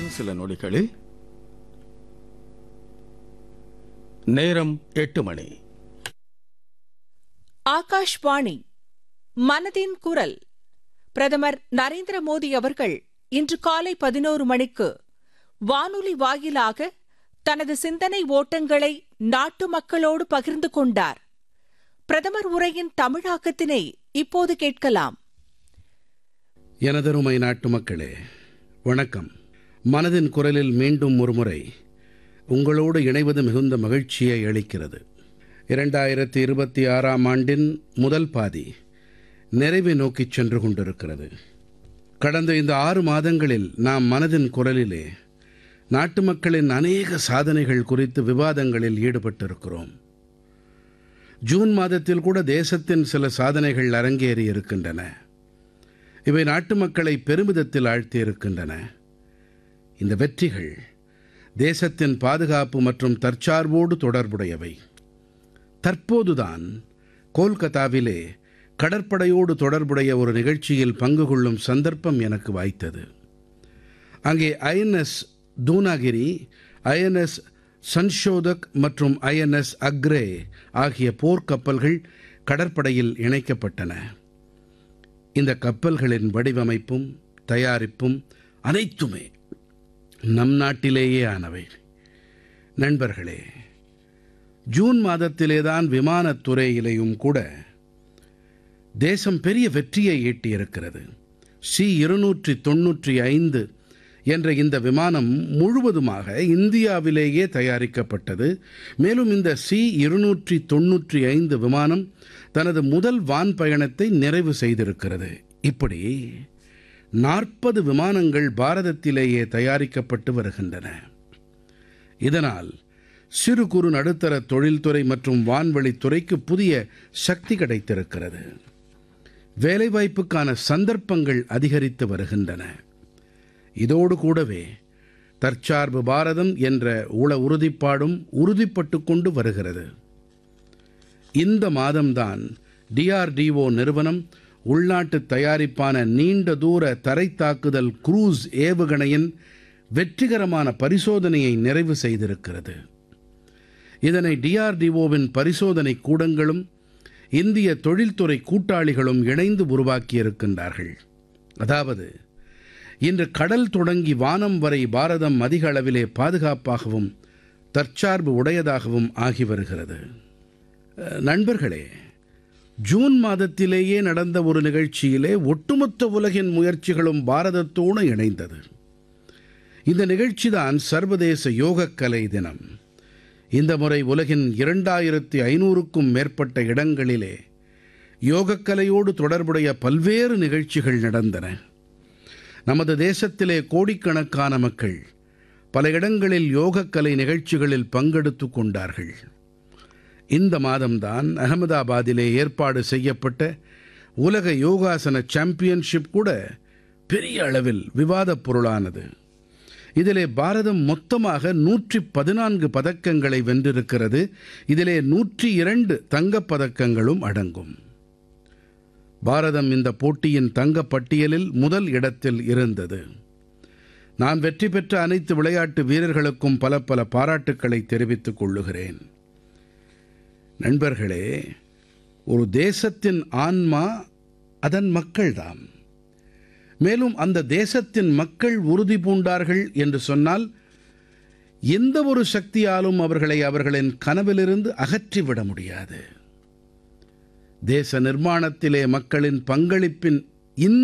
இன்னும் சில நொடிகளில் நேரம் எட்டு மணி ஆகாஷ்வாணி மனதின் குரல் பிரதமர் நரேந்திர மோடி அவர்கள் இன்று காலை பதினோரு மணிக்கு வானொலி வாயிலாக தனது சிந்தனை ஓட்டங்களை நாட்டு மக்களோடு பகிர்ந்து கொண்டார் பிரதமர் உரையின் தமிழாக்கத்தினை இப்போது கேட்கலாம் எனதருமை நாட்டு மக்களே வணக்கம் மனதின் குரலில் மீண்டும் ஒருமுறை உங்களோடு இணைவது மிகுந்த மகிழ்ச்சியை அளிக்கிறது இரண்டாயிரத்தி இருபத்தி ஆறாம் ஆண்டின் முதல் பாதி நிறைவை நோக்கிச் சென்று கொண்டிருக்கிறது கடந்த இந்த ஆறு மாதங்களில் நாம் மனதின் குரலிலே நாட்டு மக்களின் அநேக சாதனைகள் குறித்து விவாதங்களில் ஈடுபட்டிருக்கிறோம் ஜூன் மாதத்தில் கூட தேசத்தின் சில சாதனைகள் அரங்கேறி இருக்கின்றன இவை நாட்டு மக்களை பெருமிதத்தில் ஆழ்த்தியிருக்கின்றன இந்த வெற்றிகள் தேசத்தின் பாதுகாப்பு மற்றும் தற்சார்போடு தொடர்புடையவை தற்போதுதான் கோல்கத்தாவிலே கடற்படையோடு தொடர்புடைய ஒரு நிகழ்ச்சியில் பங்கு கொள்ளும் சந்தர்ப்பம் எனக்கு வாய்த்தது அங்கே ஐஎன்எஸ் தூனாகிரி ஐஎன்எஸ் சன்ஷோதக் மற்றும் ஐஎன்எஸ் அக்ரே ஆகிய போர்க்கப்பல்கள் கடற்படையில் இணைக்கப்பட்டன இந்த கப்பல்களின் வடிவமைப்பும் தயாரிப்பும் அனைத்துமே நம் நாட்டிலேயே ஆனவை நண்பர்களே ஜூன் மாதத்திலேதான் விமானத் துறையிலேயும் கூட தேசம் பெரிய வெற்றியை ஈட்டியிருக்கிறது சி இருநூற்றி தொன்னூற்றி ஐந்து என்ற இந்த விமானம் முழுவதுமாக இந்தியாவிலேயே தயாரிக்கப்பட்டது மேலும் இந்த சி இருநூற்றி தொன்னூற்றி ஐந்து விமானம் தனது முதல் வான் பயணத்தை நிறைவு செய்திருக்கிறது இப்படி நாற்பது விமானங்கள் பாரதத்திலேயே தயாரிக்கப்பட்டு வருகின்றன இதனால் சிறு குறு நடுத்தர தொழில்துறை மற்றும் வான்வழித்துறைக்கு புதிய சக்தி கிடைத்திருக்கிறது வேலைவாய்ப்புக்கான சந்தர்ப்பங்கள் அதிகரித்து வருகின்றன இதோடு கூடவே தற்சார்பு பாரதம் என்ற உள உறுதிப்பாடும் உறுதிப்பட்டு கொண்டு வருகிறது இந்த மாதம்தான் டிஆர்டிஓ நிறுவனம் உள்நாட்டு தயாரிப்பான நீண்ட தூர தரைத்தாக்குதல் குரூஸ் ஏவுகணையின் வெற்றிகரமான பரிசோதனையை நிறைவு செய்திருக்கிறது இதனை டிஆர்டிஓவின் பரிசோதனை கூடங்களும் இந்திய தொழில்துறை கூட்டாளிகளும் இணைந்து உருவாக்கியிருக்கின்றார்கள் அதாவது இன்று கடல் தொடங்கி வானம் வரை பாரதம் அதிக அளவிலே பாதுகாப்பாகவும் தற்சார்பு உடையதாகவும் ஆகி வருகிறது நண்பர்களே ஜூன் மாதத்திலேயே நடந்த ஒரு நிகழ்ச்சியிலே ஒட்டுமொத்த உலகின் முயற்சிகளும் பாரதத்தோடு இணைந்தது இந்த நிகழ்ச்சிதான் சர்வதேச யோகக்கலை தினம் இந்த முறை உலகின் இரண்டாயிரத்தி ஐநூறுக்கும் மேற்பட்ட இடங்களிலே யோகக்கலையோடு தொடர்புடைய பல்வேறு நிகழ்ச்சிகள் நடந்தன நமது தேசத்திலே கோடிக்கணக்கான மக்கள் பல இடங்களில் யோகக்கலை நிகழ்ச்சிகளில் பங்கெடுத்து கொண்டார்கள் இந்த மாதம்தான் அகமதாபாதிலே ஏற்பாடு செய்யப்பட்ட உலக யோகாசன சாம்பியன்ஷிப் கூட பெரிய அளவில் விவாதப் பொருளானது இதிலே பாரதம் மொத்தமாக நூற்றி பதினான்கு பதக்கங்களை வென்றிருக்கிறது இதிலே நூற்றி இரண்டு தங்கப் பதக்கங்களும் அடங்கும் பாரதம் இந்த போட்டியின் தங்கப் பட்டியலில் முதல் இடத்தில் இருந்தது நான் வெற்றி பெற்ற அனைத்து விளையாட்டு வீரர்களுக்கும் பல பல பாராட்டுக்களை தெரிவித்துக் கொள்ளுகிறேன் நண்பர்களே ஒரு தேசத்தின் ஆன்மா அதன் மக்கள்தாம் மேலும் அந்த தேசத்தின் மக்கள் உறுதி பூண்டார்கள் என்று சொன்னால் எந்த ஒரு சக்தியாலும் அவர்களை அவர்களின் கனவிலிருந்து அகற்றிவிட முடியாது தேச நிர்மாணத்திலே மக்களின் பங்களிப்பின் இந்த